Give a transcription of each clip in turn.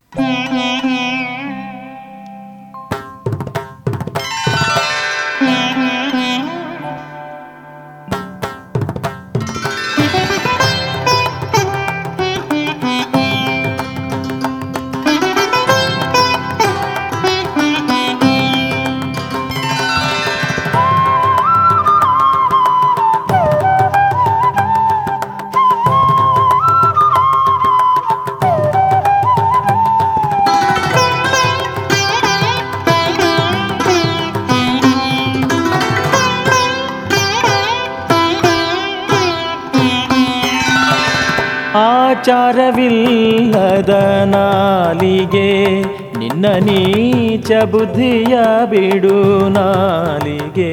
ಆಚಾರವಿಲ್ಲದ ನಾಲಿಗೆ ನಿನ್ನ ನೀಚ ಬುದ್ಧಿಯ ಬಿಡು ನಾಲಿಗೆ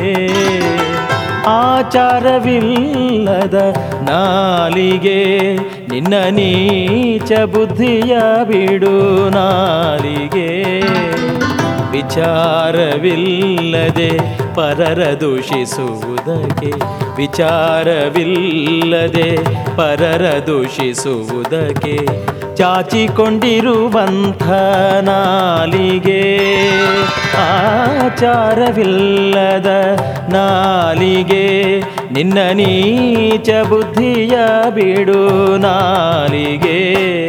ಆಚಾರವಿಲ್ಲದ ನಾಲಿಗೆ ನಿನ್ನ ನೀಚ ಬುದ್ಧಿಯ ಬಿಡು ನಾಲಿಗೆ ವಿಚಾರವಿಲ್ಲದೆ ಪರರ ದೂಷಿಸುವುದಕ್ಕೆ ವಿಚಾರವಿಲ್ಲದೆ ಪರರ ದೂಷಿಸುವುದಕ್ಕೆ ಚಾಚಿಕೊಂಡಿರುವಂಥ ನಾಲಿಗೆ ಆಚಾರವಿಲ್ಲದ ನಾಲಿಗೆ ನಿನ್ನ ನೀಚ ಬುದ್ಧಿಯ ಬಿಡು ನಾಲಿಗೆ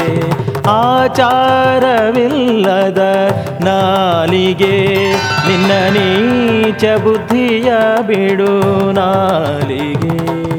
ಆಚಾರವಿಲ್ಲದ ನಾಲಿಗೆ ನಿನ್ನ ನೀಚ ಬುದ್ಧಿಯ ಬಿಡು ನಾಲಿಗೆ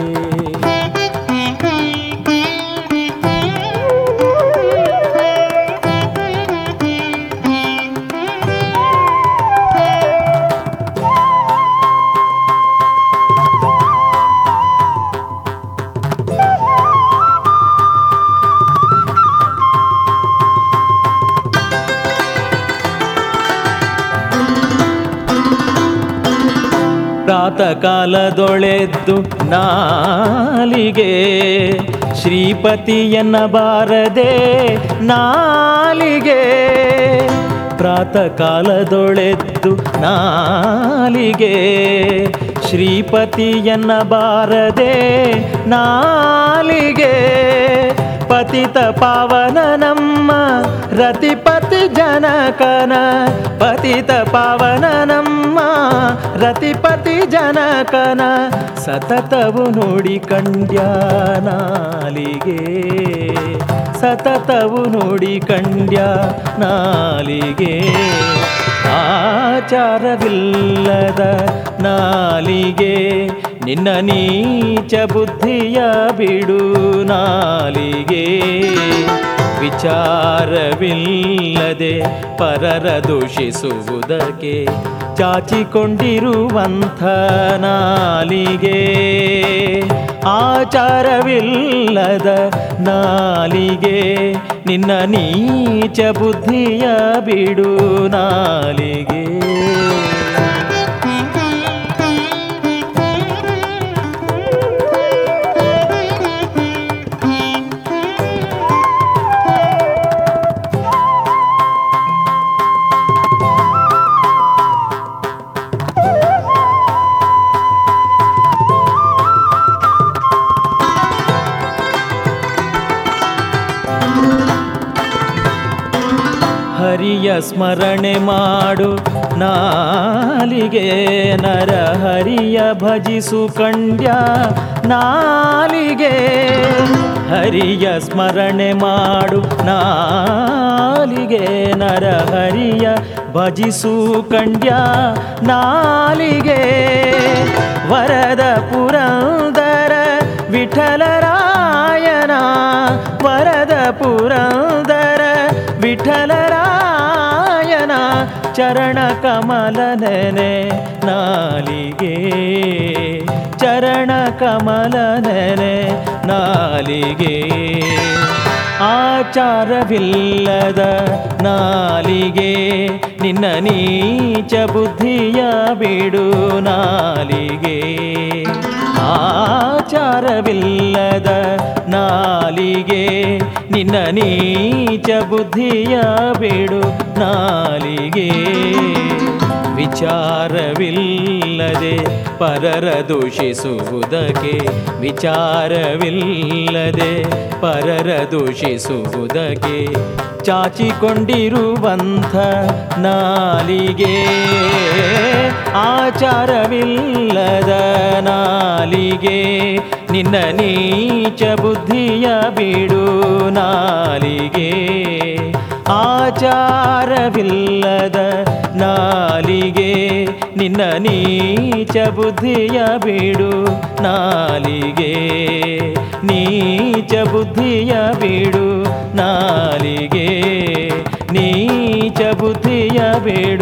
ಪ್ರಾತಕಾಲದೊಳೆದ್ದು ನಾಲಿಗೆ ಶ್ರೀಪತಿಯನ್ನ ಬಾರದೆ ನಾಲಿಗೆ ಪ್ರಾತಕಾಲದೊಳೆದ್ದು ನಾಲಿಗೆ ಶ್ರೀಪತಿಯನ್ನ ಬಾರದೆ ನಾಲಿಗೆ ಪತಿತ ಪಾವನ ನಮ್ಮ ರತಿಪತಿ ಜನಕನ ಪತಿತ ಪಾವನ ನಮ್ಮ ರತಿಪತಿ ಜನಕನ ಸತತವು ನೋಡಿ ಕಂಡ್ಯ ನಾಲಿಗೆ ಸತತವು ನೋಡಿ ಕಂಡ್ಯ ನಾಲಿಗೆ ಆಚಾರವಿಲ್ಲದ ನಾಲಿಗೆ ನಿನ್ನ ನೀಚ ಬುದ್ಧಿಯ ಬಿಡು ನಾಲಿಗೆ ವಿಚಾರವಿಲ್ಲದೆ ಪರರ ದೂಷಿಸುವುದಕ್ಕೆ ಚಾಚಿಕೊಂಡಿರುವಂಥ ನಾಲಿಗೆ ಆಚಾರವಿಲ್ಲದ ನಾಲಿಗೆ ನಿನ್ನ ನೀಚ ಬುದ್ಧಿಯ ಬಿಡು ನಾಲಿಗೆ ಹರಿಯ ಸ್ಮರಣೆ ಮಾಡು ನಾಲಿಗೆ ನರ ಹರಿಯ ಭಜಿಸು ಕಂಡ್ಯ ನಾಲಿಗೆ ಹರಿಯ ಸ್ಮರಣೆ ಮಾಡು ನಾಲಿಗೆ ನರ ಹರಿಯ ಭಜಿಸು ಕಂಡ್ಯ ನಾಲಿಗೆ ವರದ ಪುರಂದರ ವಿಠಲರಾಯನ ವರದ ಪುರಂದರ ವಿಠಲರಾಯನ ಚರಣ ಕಮಲ ನೆನೆ ನಾಲಿಗೆ ಚರಣ ಕಮಲ ನೆನೆ ನಾಲಿಗೆ ಆಚಾರವಿಲ್ಲದ ನಾಲಿಗೆ ನಿನ್ನ ನೀಚ ಬುದ್ಧಿಯ ಬಿಡು ನಾಲಿಗೆ ಆಚಾರವಿಲ್ಲದ ನಾಲಿಗೆ ನಿನ್ನ ನೀಚ ಬುದ್ಧಿಯ ಬಿಡು ನಾಲಿಗೆ ವಿಚಾರವಿಲ್ಲದೆ ಪರರ ದೂಷಿಸುವುದಕ್ಕೆ ವಿಚಾರವಿಲ್ಲದೆ ಪರರ ದೂಷಿಸುವುದಕ್ಕೆ ಚಾಚಿಕೊಂಡಿರುವಂಥ ನಾಲಿಗೆ ಆಚಾರವಿಲ್ಲದ ನಾಲಿಗೆ ನಿನ್ನ ನೀಚ ಬುದ್ಧಿಯ ಬಿಡು ನಾಲಿಗೆ ಆಚಾರವಿಲ್ಲದ ನಾಲಿಗೆ ನಿನ್ನ ನೀಚ ಬುದ್ಧಿಯ ಬಿಡು ನಾಲಿಗೆ ನೀಚ ಬುದ್ಧಿಯ ಬಿಡು ನಾಲಿಗೆ ನೀಚ ಬುದ್ಧಿಯ ಬಿಡು